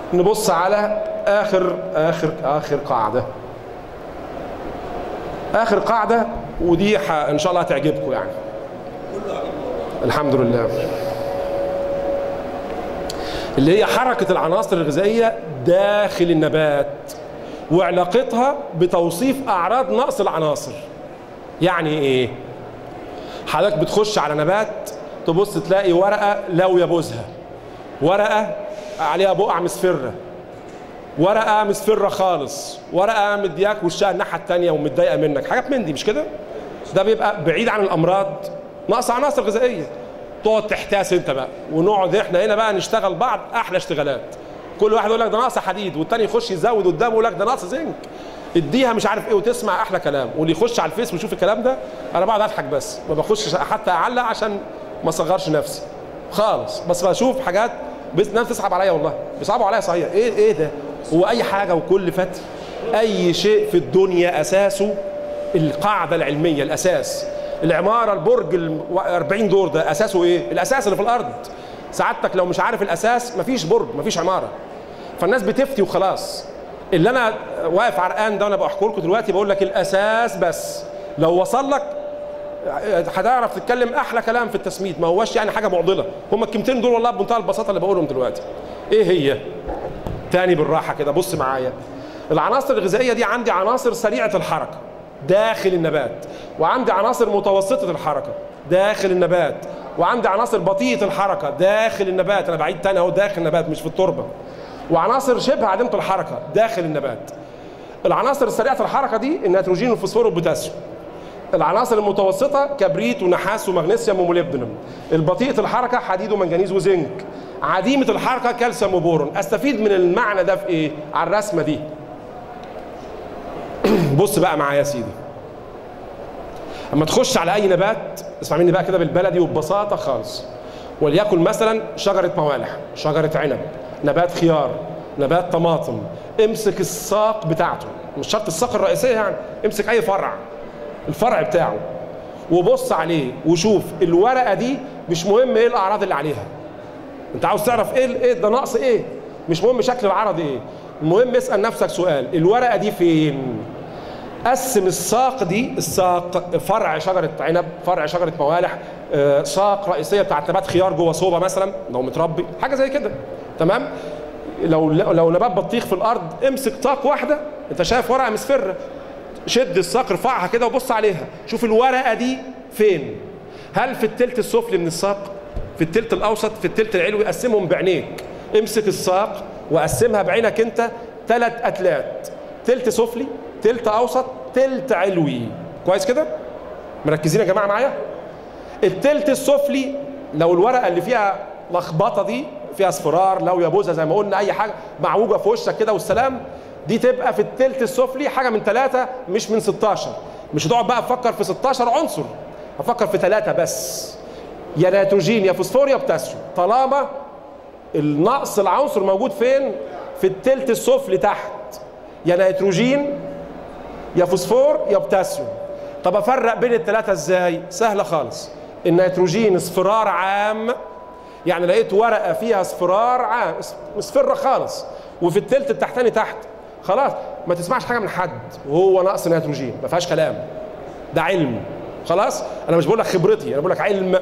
نبص على اخر اخر اخر قاعده اخر قاعده ودي ح... ان شاء الله هتعجبكم يعني الحمد لله اللي هي حركه العناصر الغذائيه داخل النبات وعلاقتها بتوصيف اعراض نقص العناصر يعني ايه حضرتك بتخش على نبات تبص تلاقي ورقه لاويه بوزها ورقه عليها بقع مصفره ورقه مصفره خالص ورقه مدياك وشها الناحيه الثانيه ومتضايقه منك حاجات من دي مش كده ده بيبقى بعيد عن الامراض نقص عناصر غذائيه تقعد تحتاس انت بقى ونقعد احنا هنا بقى نشتغل بعض احلى اشتغالات كل واحد يقول لك ده ناقص حديد والتاني يخش يزود قدامه يقول لك ده ناقص زنك اديها مش عارف ايه وتسمع احلى كلام واللي يخش على الفيس ويشوف الكلام ده انا بقعد اضحك بس ما بخش حتى اعلق عشان ما اصغرش نفسي خالص بس بشوف حاجات بس الناس تسحب عليا والله بيصعبوا عليا صحيح ايه ايه ده هو اي حاجه وكل فتره اي شيء في الدنيا اساسه القاعده العلميه الاساس العماره البرج ال 40 دور ده اساسه ايه الاساس اللي في الارض سعادتك لو مش عارف الاساس مفيش برج مفيش عماره فالناس بتفتي وخلاص اللي انا واقف عرقان ده وانا بحكي لكم دلوقتي بقول لك الاساس بس لو وصل لك هتعرف تتكلم احلى كلام في التسميد ما هوش يعني حاجه معضله هم الكلمتين دول والله بمنتهى البساطه اللي بقولهم دلوقتي ايه هي تاني بالراحه كده بص معايا العناصر الغذائيه دي عندي عناصر سريعه الحركه داخل النبات وعندي عناصر متوسطه الحركه داخل النبات وعندي عناصر بطيئه الحركه داخل النبات انا بعيد تاني اهو داخل النبات مش في التربه وعناصر شبه عديمه الحركه داخل النبات العناصر السريعه الحركه دي النيتروجين والفوسفور والبوتاسيوم العناصر المتوسطة كبريت ونحاس ومغنيسيوم وموليبدينم البطيئة الحركة حديد ومنجنيز وزنك عديمة الحركة كالسيوم وبورون استفيد من المعنى ده في ايه على الرسمة دي بص بقى معايا يا سيدي اما تخش على اي نبات اسمع مني بقى كده بالبلدي وببساطة خالص وليكن مثلا شجرة موالح شجرة عنب نبات خيار نبات طماطم امسك الساق بتاعته مش شرط الساق الرئيسية يعني امسك اي فرع الفرع بتاعه وبص عليه وشوف الورقه دي مش مهم ايه الاعراض اللي عليها انت عاوز تعرف ايه ايه ده نقص ايه مش مهم شكل العرض ايه المهم اسال نفسك سؤال الورقه دي فين قسم الساق دي الساق فرع شجره عنب فرع شجره موالح آه، ساق رئيسيه بتاعت نبات خيار جوه صوبه مثلا لو متربي حاجه زي كده تمام لو لو نبات بطيخ في الارض امسك طاق واحده انت شايف ورقه مصفره شد الساق ارفعها كده وبص عليها شوف الورقه دي فين هل في التلت السفلي من الساق في التلت الاوسط في التلت العلوي قسمهم بعينيك امسك الساق وقسمها بعينك انت ثلاث اتلات تلت سفلي تلت اوسط تلت علوي كويس كده مركزين يا جماعه معايا التلت السفلي لو الورقه اللي فيها لخبطه دي فيها اصفرار لو يبوزها زي ما قلنا اي حاجه معوجه في وشك كده والسلام دي تبقى في التلت السفلي حاجه من ثلاثه مش من 16 مش هتقعد بقى تفكر في 16 عنصر هفكر في ثلاثه بس يا نيتروجين يا فوسفور يا بوتاسيوم طالما النقص العنصر موجود فين في التلت السفلي تحت يا نيتروجين يا فوسفور يا بوتاسيوم طب افرق بين الثلاثه ازاي سهله خالص النيتروجين اصفرار عام يعني لقيت ورقه فيها اصفرار عام مصفره خالص وفي التلت التحتاني تحت خلاص ما تسمعش حاجه من حد وهو نقص نيتروجين ما فيهاش كلام ده علم خلاص انا مش بقول لك خبرتي انا بقول لك علم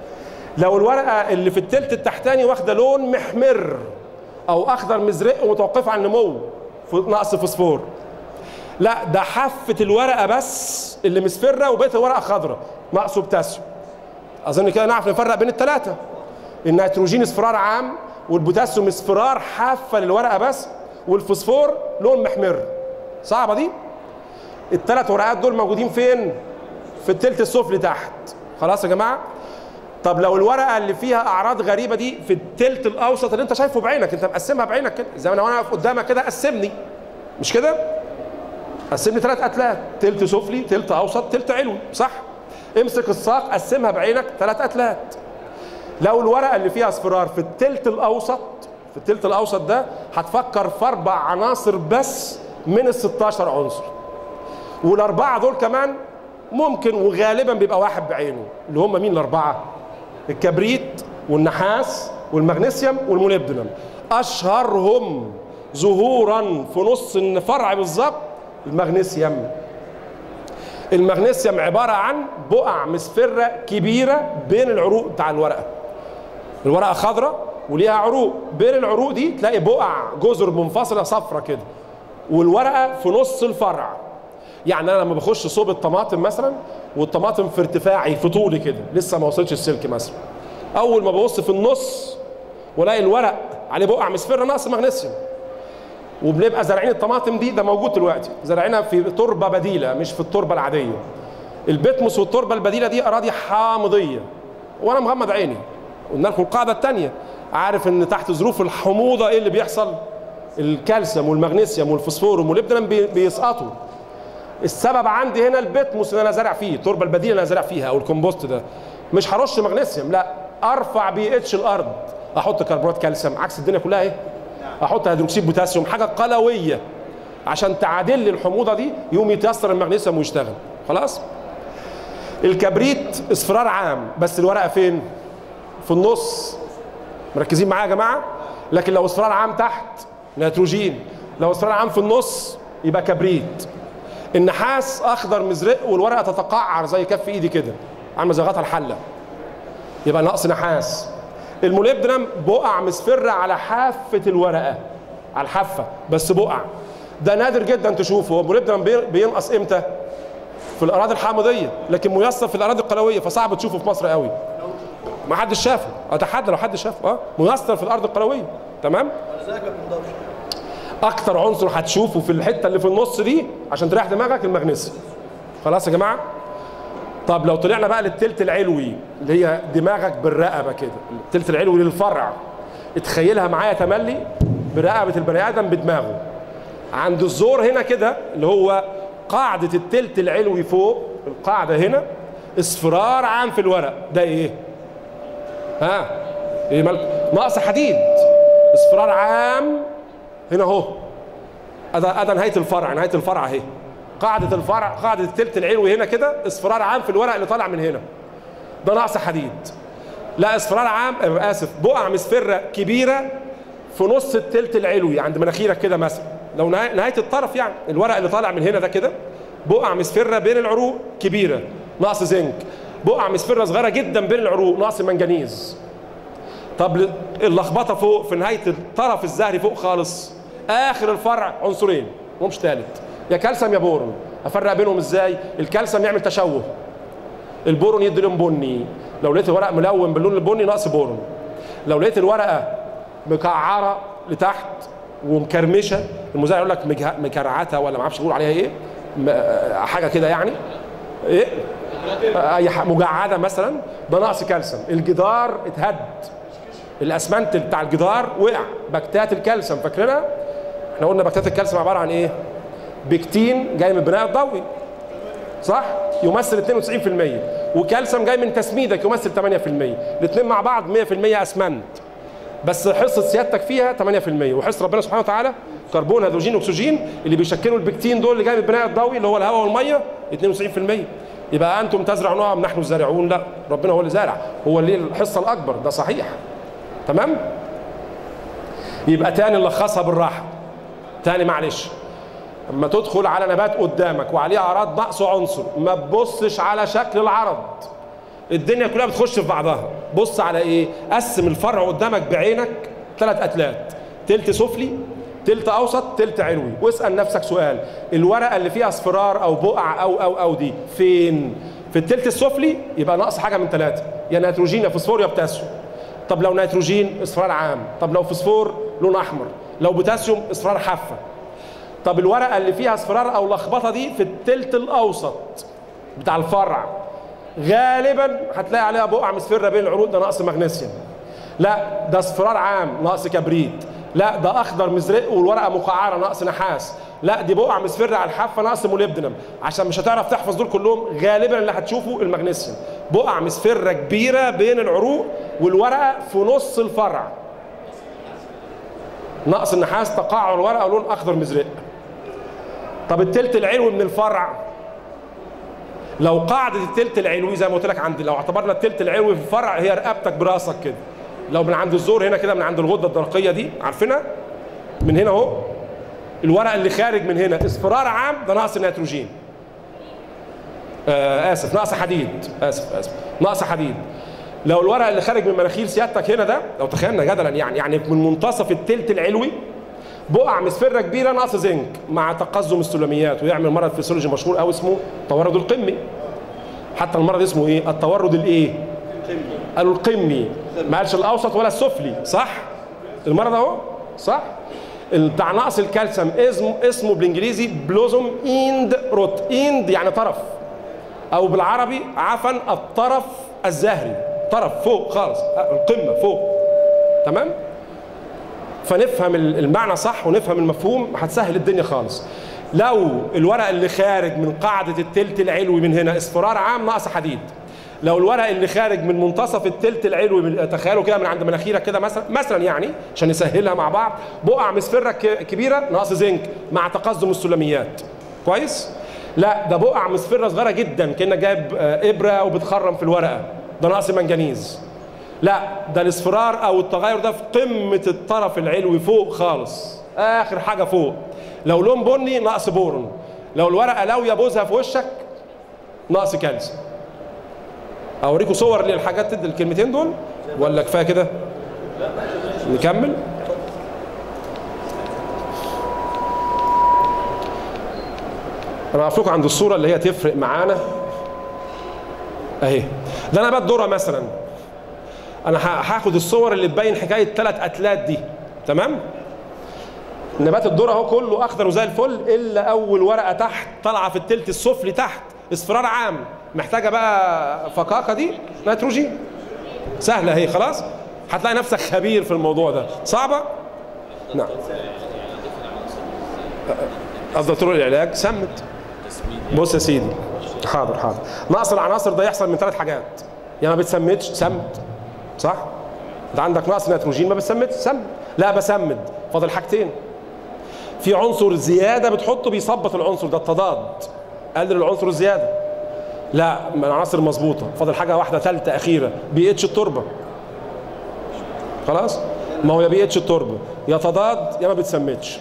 لو الورقه اللي في التلت التحتاني واخده لون محمر او اخضر مزرق ومتوقفه عن النمو نقص فوسفور لا ده حافه الورقه بس اللي مصفره وبقيه الورقه خضراء نقص بوتاسيوم اظن كده نعرف نفرق بين الثلاثه النيتروجين اصفرار عام والبوتاسيوم اصفرار حافه للورقه بس والفوسفور لون محمر صعبه دي الثلاث ورقات دول موجودين فين في التلت السفلي تحت خلاص يا جماعه طب لو الورقه اللي فيها اعراض غريبه دي في التلت الاوسط اللي انت شايفه بعينك انت مقسمها بعينك كده زي ما انا واقف قدامك كده قسمني مش كده قسمني ثلاث اتلات تلت سفلي تلت اوسط تلت علوي صح امسك الساق قسمها بعينك ثلاث اتلات لو الورقه اللي فيها اصفرار في التلت الاوسط في التلت الاوسط ده هتفكر في اربع عناصر بس من ال 16 عنصر والاربعه دول كمان ممكن وغالبا بيبقى واحد بعينه اللي هم مين الاربعه الكبريت والنحاس والمغنيسيوم والموليبدينم اشهرهم ظهورا في نص الفرع بالظبط المغنيسيوم المغنيسيوم عباره عن بقع مصفره كبيره بين العروق بتاع الورقه الورقه خضراء وليها عروق بين العروق دي تلاقي بقع جزر منفصله صفرة كده والورقه في نص الفرع يعني انا لما بخش صوب الطماطم مثلا والطماطم في ارتفاعي في طولي كده لسه ما وصلش السلك مثلا اول ما ببص في النص والاقي الورق عليه بقع مصفره ناقص مغنيسيوم وبنبقى زارعين الطماطم دي ده موجود دلوقتي زارعينها في تربه بديله مش في التربه العاديه البتموس والتربه البديله دي اراضي حامضيه وانا مغمض عيني قلنا لكم القاعده الثانيه عارف ان تحت ظروف الحموضه ايه اللي بيحصل الكالسيوم والمغنيسيوم والفوسفور والموليبدينم بي- بيسقطوا السبب عندي هنا البتموس اللي انا زارع فيه التربه البديله اللي انا زارع فيها او الكومبوست ده مش هرش مغنيسيوم لا ارفع بي اتش الارض احط كربونات كالسيوم عكس الدنيا كلها ايه احط هيدروكسيد بوتاسيوم حاجه قلويه عشان تعادل لي الحموضه دي يقوم يتيسر المغنيسيوم ويشتغل خلاص الكبريت اصفرار عام بس الورقه فين في النص مركزين معايا يا جماعه لكن لو اصفرار عام تحت نيتروجين لو اصفرار عام في النص يبقى كبريت النحاس اخضر مزرق والورقه تتقعر زي كف ايدي كده عامله زي غطا الحله يبقى نقص نحاس الموليبدنم بقع مصفرة على حافة الورقة على الحافة بس بقع ده نادر جدا تشوفه هو الموليبدنم بي- بينقص امتى في الاراضي الحامضية لكن ميسر في الاراضي القلوية فصعب تشوفه في مصر قوي ما حدش شافه اتحدى لو حد شافه اه ميسر في الارض القلوية تمام ولذلك ما بنضربش اكتر عنصر هتشوفه في الحته اللي في النص دي عشان تريح دماغك المغنيسيوم خلاص يا جماعه طب لو طلعنا بقى للتلت العلوي اللي هي دماغك بالرقبه كده التلت العلوي للفرع اتخيلها معايا تملي برقبه البني ادم بدماغه عند الزور هنا كده اللي هو قاعده التلت العلوي فوق القاعده هنا اصفرار عام في الورق ده ايه ها ايه مالك نقص حديد اصفرار عام هنا اهو ادا ادا نهايه الفرع نهايه الفرع اهي قاعده الفرع قاعده التلت العلوي هنا كده اصفرار عام في الورق اللي طالع من هنا ده نقص حديد لا اصفرار عام آه، اسف بقع مصفره كبيره في نص التلت العلوي عند مناخيرك كده مثلا لو نهايه نهاية الطرف يعني الورق اللي طالع من هنا ده كده بقع مصفره بين العروق كبيره نقص زنك بقع مصفره صغيره جدا بين العروق نقص منجنيز طب ل- اللخبطه فوق في نهايه الطرف الزهري فوق خالص اخر الفرع عنصرين ومش ثالث يا كالسيوم يا بورون افرق بينهم ازاي الكالسيوم يعمل تشوه البورون يدي لون بني لو لقيت الورق ملون باللون البني ناقص بورون لو لقيت الورقه مكعره لتحت ومكرمشه المذيع يقول لك مجه- مكرعته ولا ما اعرفش يقول عليها ايه م- آه، حاجه كده يعني ايه اي ح- مجعده مثلا ده نقص كالسيوم الجدار اتهد الاسمنت بتاع الجدار وقع بكتات الكالسيوم فاكرينها احنا قلنا بكتات الكالسيوم عباره عن ايه بكتين جاي من البناء الضوئي صح يمثل 92% وكالسيوم جاي من تسميدك يمثل 8% الاثنين مع بعض 100% اسمنت بس حصه سيادتك فيها 8% وحصه ربنا سبحانه وتعالى كربون هيدروجين اكسجين اللي بيشكلوا البكتين دول اللي جاي من البناء الضوئي اللي هو الهواء والميه 92% يبقى انتم تزرعونها ام نحن الزارعون لا ربنا هو اللي زارع هو اللي الحصه الاكبر ده صحيح تمام يبقى تاني نلخصها بالراحه تاني معلش اما تدخل على نبات قدامك وعليه اعراض نقص عنصر ما تبصش على شكل العرض الدنيا كلها بتخش في بعضها بص على ايه قسم الفرع قدامك بعينك ثلاث اتلات تلت سفلي تلت اوسط تلت علوي واسال نفسك سؤال الورقه اللي فيها اصفرار او بقع او او او دي فين في التلت السفلي يبقى ناقص حاجه من ثلاثه يا نيتروجين يا فوسفور يا بوتاسيوم طب لو نيتروجين اصفرار عام طب لو فوسفور لون احمر لو بوتاسيوم اصفرار حافه طب الورقه اللي فيها اصفرار او لخبطه دي في التلت الاوسط بتاع الفرع غالبا هتلاقي عليها بقع مصفره بين العروق ده نقص مغنيسيوم لا ده اصفرار عام نقص كبريت لا ده اخضر مزرق والورقه مقعره نقص نحاس لا دي بقع مصفره على الحافه نقص موليبدنم عشان مش هتعرف تحفظ دول كلهم غالبا اللي هتشوفه المغنيسيوم بقع مصفره كبيره بين العروق والورقه في نص الفرع نقص النحاس تقعر الورقه لون اخضر مزرق طب التلت العلوي من الفرع لو قاعدة التلت العلوي زي ما قلت لك عندي لو اعتبرنا التلت العلوي في الفرع هي رقبتك براسك كده لو من عند الزور هنا كده من عند الغده الدرقيه دي عارفينها من هنا اهو الورق اللي خارج من هنا اصفرار عام ده نقص النيتروجين آه اسف نقص حديد اسف اسف نقص حديد لو الورق اللي خارج من مناخير سيادتك هنا ده لو تخيلنا جدلا يعني يعني من منتصف التلت العلوي بقع مصفره كبيره ناقص زنك مع تقزم السلميات ويعمل مرض فيسيولوجي مشهور قوي اسمه التورد القمي حتى المرض اسمه ايه التورد الايه قالوا القمي ما قالش الاوسط ولا السفلي صح المرض اهو صح بتاع نقص الكالسيوم اسمه اسمه بالانجليزي بلوزوم ايند روت ايند يعني طرف او بالعربي عفوا الطرف الزهري طرف فوق خالص القمه فوق تمام فنفهم المعنى صح ونفهم المفهوم هتسهل الدنيا خالص لو الورق اللي خارج من قاعدة التلت العلوي من هنا اصفرار عام ناقص حديد لو الورق اللي خارج من منتصف التلت العلوي تخيلوا كده من عند مناخيرك كده مثلا مثلا يعني عشان نسهلها مع بعض بقع مصفره كبيره ناقص زنك مع تقزم السلميات كويس لا ده بقع مصفره صغيره جدا كانك جايب ابره وبتخرم في الورقه ده نقص منجنيز لا ده الاصفرار او التغير ده في قمه الطرف العلوي فوق خالص اخر حاجه فوق لو لون بني نقص بورون لو الورقه لو يبوزها في وشك نقص كالسيوم اوريكم صور للحاجات الكلمتين دول ولا كفايه كده نكمل انا هقف لكم عند الصوره اللي هي تفرق معانا اهي ده نبات ذره مثلا انا هاخد الصور اللي تبين حكايه الثلاث اتلات دي تمام نبات الذره اهو كله اخضر وزي الفل الا اول ورقه تحت طالعه في التلت السفلي تحت اصفرار عام محتاجه بقى فقاقه دي نيتروجين سهله اهي خلاص هتلاقي نفسك خبير في الموضوع ده صعبه نعم افضل طرق العلاج سمت بص يا سيدي حاضر حاضر نقص العناصر ده يحصل من ثلاث حاجات يا ما بتسمتش سمت صح انت عندك نقص نيتروجين ما بتسمتش سمت لا بسمد فاضل حاجتين في عنصر زياده بتحطه بيثبط العنصر ده التضاد قلل العنصر الزياده لا من العناصر مظبوطه فاضل حاجه واحده ثالثه اخيره بي اتش التربه خلاص ما هو يا بي اتش التربه يا تضاد يا ما بتسمتش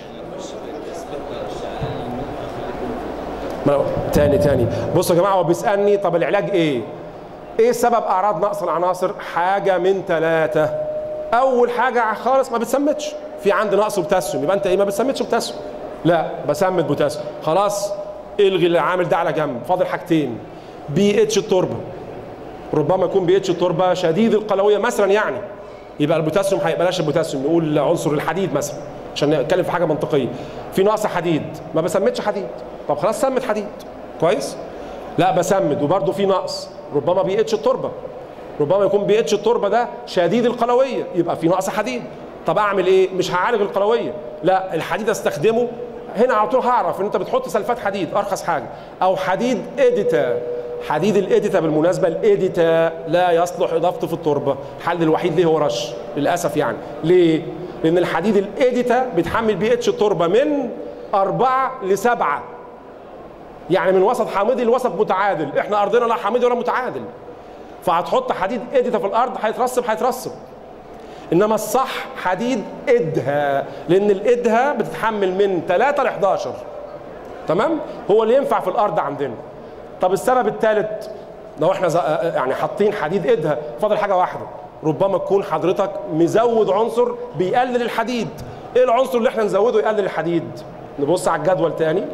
ما تاني تاني بصوا يا جماعه هو بيسالني طب العلاج ايه ايه سبب اعراض نقص العناصر حاجه من ثلاثه اول حاجه خالص ما بتسمتش في عندي نقص بوتاسيوم يبقى انت ايه ما بتسمتش بوتاسيوم لا بسمت بوتاسيوم خلاص الغي العامل ده على جنب فاضل حاجتين بي اتش التربه ربما يكون بي اتش التربه شديد القلويه مثلا يعني يبقى البوتاسيوم هيبقاش البوتاسيوم نقول عنصر الحديد مثلا عشان نتكلم في حاجه منطقيه في نقص حديد ما بسمتش حديد طب خلاص سمت حديد كويس لا بسمد وبرده في نقص ربما بي اتش التربه ربما يكون بي اتش التربه ده شديد القلويه يبقى في نقص حديد طب اعمل ايه مش هعالج القلويه لا الحديد استخدمه هنا على طول هعرف ان انت بتحط سلفات حديد ارخص حاجه او حديد اديتا حديد الاديتا بالمناسبه الاديتا لا يصلح اضافته في التربه الحل الوحيد ليه هو رش للاسف يعني ليه لان الحديد الاديتا بيتحمل بي اتش التربه من أربعة لسبعة يعني من وسط حامضي لوسط متعادل احنا ارضنا لا حامضي ولا متعادل فهتحط حديد اديتا في الارض هيترسب هيترسب انما الصح حديد ادها لان الادها بتتحمل من 3 ل 11 تمام هو اللي ينفع في الارض عندنا طب السبب الثالث لو احنا يعني حاطين حديد ادها فاضل حاجه واحده ربما تكون حضرتك مزود عنصر بيقلل الحديد ايه العنصر اللي احنا نزوده يقلل الحديد نبص على الجدول تاني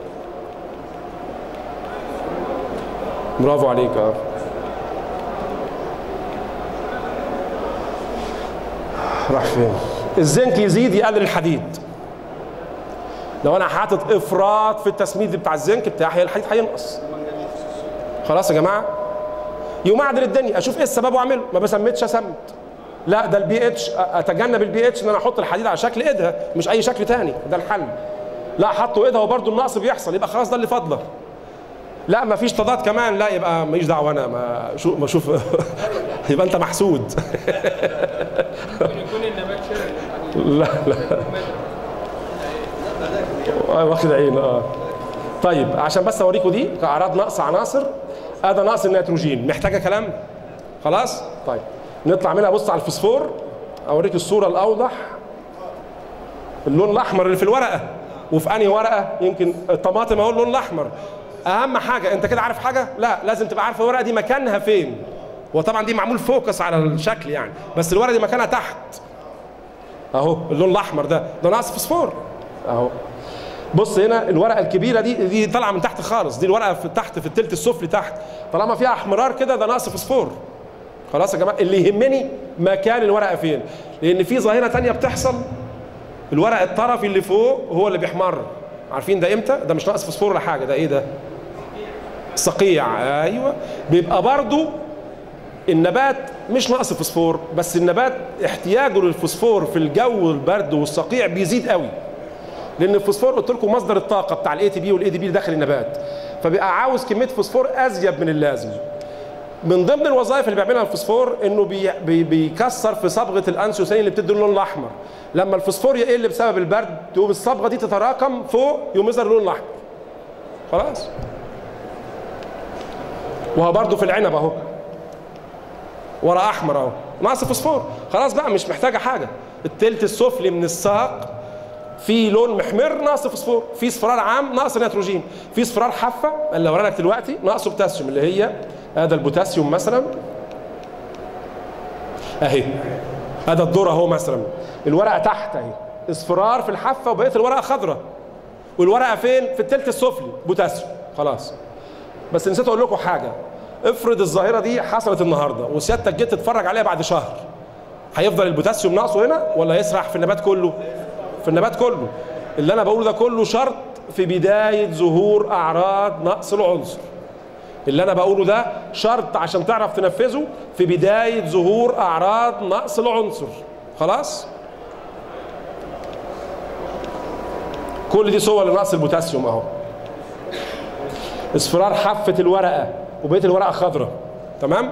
برافو عليك اه راح فين الزنك يزيد يقلل الحديد لو انا حاطط افراط في التسميد بتاع الزنك بتاعي الحديد هينقص خلاص يا جماعه يوم اعدل الدنيا اشوف ايه السبب واعمله ما بسمتش اسمت لا ده البي اتش اتجنب البي اتش ان انا احط الحديد على شكل ايدها مش اي شكل تاني ده الحل لا حطوا ايدها وبرده النقص بيحصل يبقى خلاص ده اللي فاضله لا ما فيش تضاد كمان لا يبقى ماليش دعوه انا ما شو ما اشوف يبقى انت محسود يكون النبات شرب لا لا آه، واخد عين اه طيب عشان بس اوريكم دي كاعراض نقص عناصر هذا نقص النيتروجين محتاجه كلام خلاص طيب نطلع منها بص على الفوسفور اوريك الصوره الاوضح اللون الاحمر اللي في الورقه وفي انهي ورقه يمكن الطماطم اهو اللون الاحمر اهم حاجه انت كده عارف حاجه لا لازم تبقى عارف الورقه دي مكانها فين وطبعا دي معمول فوكس على الشكل يعني بس الورقه دي مكانها تحت اهو اللون الاحمر ده ده ناقص فوسفور اهو بص هنا الورقه الكبيره دي دي طالعه من تحت خالص دي الورقه في تحت في التلت السفلي تحت طالما فيها احمرار كده ده ناقص فوسفور خلاص يا جماعه اللي يهمني مكان الورقه فين لان في ظاهره تانية بتحصل الورق الطرفي اللي فوق هو اللي بيحمر عارفين ده امتى ده مش ناقص فوسفور ولا حاجه ده ايه ده صقيع ايوه بيبقى برضو النبات مش ناقص فوسفور بس النبات احتياجه للفوسفور في الجو البرد والصقيع بيزيد قوي لان الفوسفور قلت لكم مصدر الطاقه بتاع الاي تي بي والاي دي بي داخل النبات فبيبقى عاوز كميه فوسفور ازيد من اللازم من ضمن الوظائف اللي بيعملها الفوسفور انه بي بي بيكسر في صبغه الانسوسين اللي بتدي اللون الاحمر لما الفوسفور يقل بسبب البرد تقوم الصبغه دي تتراكم فوق يقوم يظهر اللون الاحمر خلاص وهو برضه في العنب اهو ورق احمر اهو ناقص فوسفور خلاص بقى مش محتاجه حاجه التلت السفلي من الساق في لون محمر ناقص فوسفور في اصفرار عام ناقص نيتروجين في اصفرار حافه اللي ورا لك دلوقتي ناقصه بوتاسيوم اللي هي هذا البوتاسيوم مثلا اهي هذا الذره اهو مثلا الورقه تحت اهي اصفرار في الحافه وبقيه الورقه خضراء والورقه فين في التلت السفلي بوتاسيوم خلاص بس نسيت اقول لكم حاجه افرض الظاهره دي حصلت النهارده وسيادتك جيت تتفرج عليها بعد شهر هيفضل البوتاسيوم ناقصه هنا ولا هيسرح في النبات كله في النبات كله اللي انا بقوله ده كله شرط في بدايه ظهور اعراض نقص العنصر اللي انا بقوله ده شرط عشان تعرف تنفذه في بدايه ظهور اعراض نقص العنصر خلاص كل دي صور لنقص البوتاسيوم اهو اصفرار حافه الورقه وبقيه الورقه خضراء تمام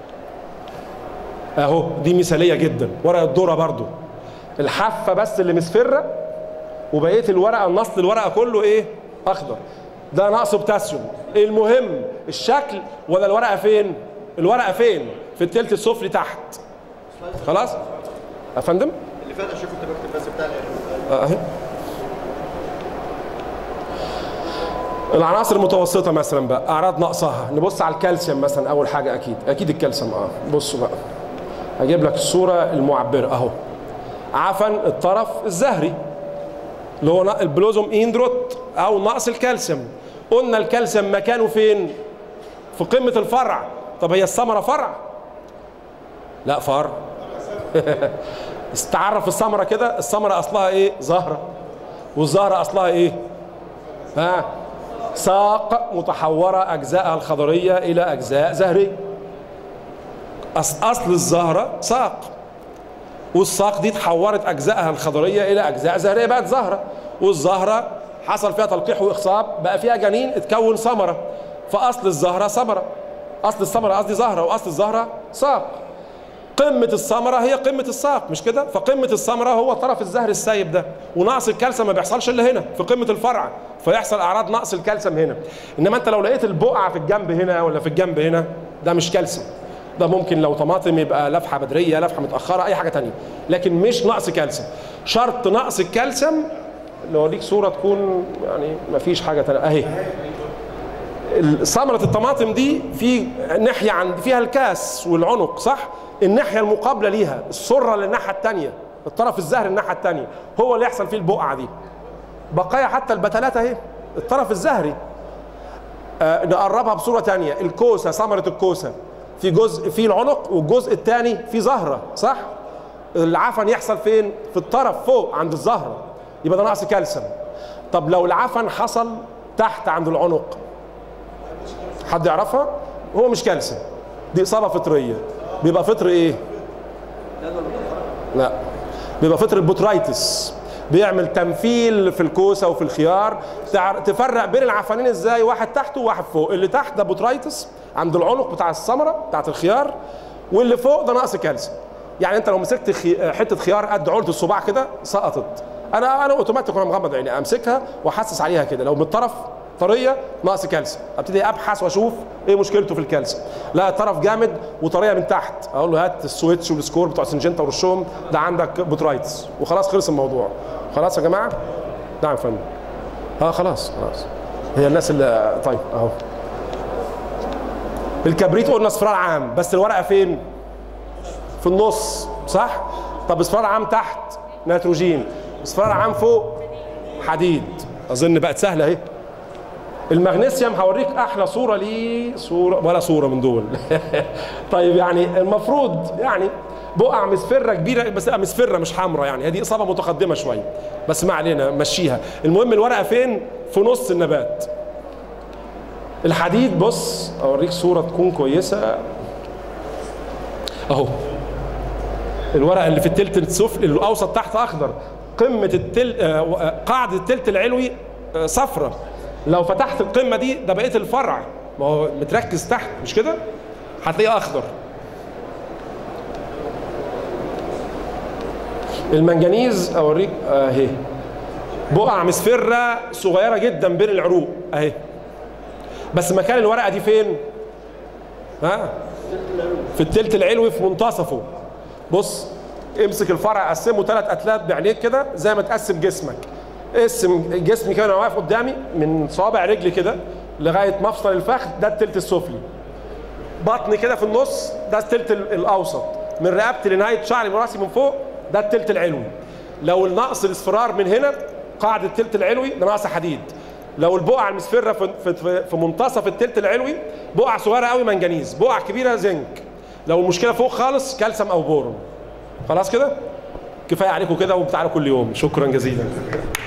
اهو دي مثاليه جدا ورقه الذره برضو الحافه بس اللي مصفره وبقيه الورقه النصل الورقه كله ايه اخضر ده نقص بوتاسيوم المهم الشكل ولا الورقه فين الورقه فين في التلت السفلي تحت خلاص يا فندم اللي فات اشوف كنت بكتب بس بتاع آه، اهي العناصر المتوسطة مثلا بقى أعراض نقصها نبص على الكالسيوم مثلا أول حاجة أكيد أكيد الكالسيوم أه بصوا بقى هجيب لك الصورة المعبرة أهو عفن الطرف الزهري اللي هو البلوزوم اندروت أو نقص الكالسيوم قلنا الكالسيوم مكانه فين؟ في قمة الفرع طب هي الثمرة فرع؟ لا فرع استعرف الثمرة كده الثمرة أصلها إيه؟ زهرة والزهرة أصلها إيه؟ ها ساق متحورة أجزائها الخضرية إلى أجزاء زهرية أص- أصل الزهرة ساق والساق دي تحورت أجزائها الخضرية إلى أجزاء زهرية بقت زهرة والزهرة حصل فيها تلقيح وإخصاب بقى فيها جنين اتكون ثمرة فأصل الزهرة ثمرة أصل الثمرة قصدي زهرة وأصل الزهرة ساق قمة الثمرة هي قمة الساق مش كده؟ فقمة الثمرة هو طرف الزهر السايب ده ونقص الكالسيوم ما بيحصلش إلا هنا في قمة الفرع فيحصل أعراض نقص الكالسيوم هنا إنما أنت لو لقيت البقعة في الجنب هنا ولا في الجنب هنا ده مش كالسيوم ده ممكن لو طماطم يبقى لفحة بدرية لفحة متأخرة أي حاجة تانية لكن مش نقص كالسيوم شرط نقص الكالسيوم لو أوريك صورة تكون يعني ما فيش حاجة تانية أهي ثمرة الطماطم دي في ناحية عند فيها الكاس والعنق صح؟ الناحية المقابلة ليها السرة للناحية التانية الطرف الزهري الناحية التانية هو اللي يحصل فيه البقعة دي بقايا حتى البتلات اهي الطرف الزهري آه نقربها بصورة تانية الكوسة ثمرة الكوسة في جزء في العنق والجزء الثاني في زهرة صح؟ العفن يحصل فين؟ في الطرف فوق عند الزهرة يبقى ده نقص كالسيوم طب لو العفن حصل تحت عند العنق حد يعرفها؟ هو مش كالسيوم دي إصابة فطرية بيبقى فطر إيه؟ لا بيبقى فطر البوترايتس بيعمل تنفيل في الكوسه وفي الخيار تع- تفرق بين العفنين ازاي واحد تحت وواحد فوق اللي تحت ده بوترايتس عند العنق بتاع الثمره بتاعت الخيار واللي فوق ده نقص كالسيوم يعني انت لو مسكت خي... حته خيار قد عقله الصباع كده سقطت انا انا اوتوماتيك وانا مغمض عيني امسكها واحسس عليها كده لو من الطرف طريه نقص كالسيوم ابتدي ابحث واشوف ايه مشكلته في الكالسيوم لا طرف جامد وطريه من تحت اقول له هات السويتش والسكور بتوع سنجنتا ورشهم ده عندك بوترايتس وخلاص خلص الموضوع خلاص يا جماعه نعم يا فندم اه خلاص خلاص هي الناس اللي طيب اهو الكبريت قلنا اصفرار عام بس الورقه فين في النص صح طب اصفرار عام تحت نيتروجين اصفرار عام فوق حديد اظن بقت سهله اهي المغنيسيوم هوريك احلى صوره ليه صوره ولا صوره من دول طيب يعني المفروض يعني بقع مسفره كبيره بس مسفره مش حمراء يعني هذه اصابه متقدمه شويه بس ما علينا مشيها المهم الورقه فين في نص النبات الحديد بص اوريك صوره تكون كويسه اهو الورقه اللي في التلت السفلي الاوسط تحت اخضر قمه التل آه، قاعده التلت العلوي آه، صفرة لو فتحت القمه دي ده بقيه الفرع ما هو متركز تحت مش كده هتلاقيه اخضر المنجنيز اوريك اهي بقع مسفره صغيره جدا بين العروق اهي بس مكان الورقه دي فين ها في التلت العلوي في منتصفه بص امسك الفرع قسمه ثلاث اتلات بعينيك كده زي ما تقسم جسمك قسم جسمي كده وانا واقف قدامي من صوابع رجلي كده لغايه مفصل الفخذ ده التلت السفلي بطني كده في النص ده التلت ال- الاوسط من رقبتي لنهايه شعري من راسي من فوق ده التلت العلوي لو النقص الاصفرار من هنا قاعده التلت العلوي ده نقص حديد لو البقعه المسفره في, في, في, في منتصف التلت العلوي بقعه صغيره قوي منجنيز بقعه كبيره زنك لو المشكله فوق خالص كالسيوم او بورون خلاص كده كفايه عليكم كده وبتعالوا كل يوم شكرا جزيلا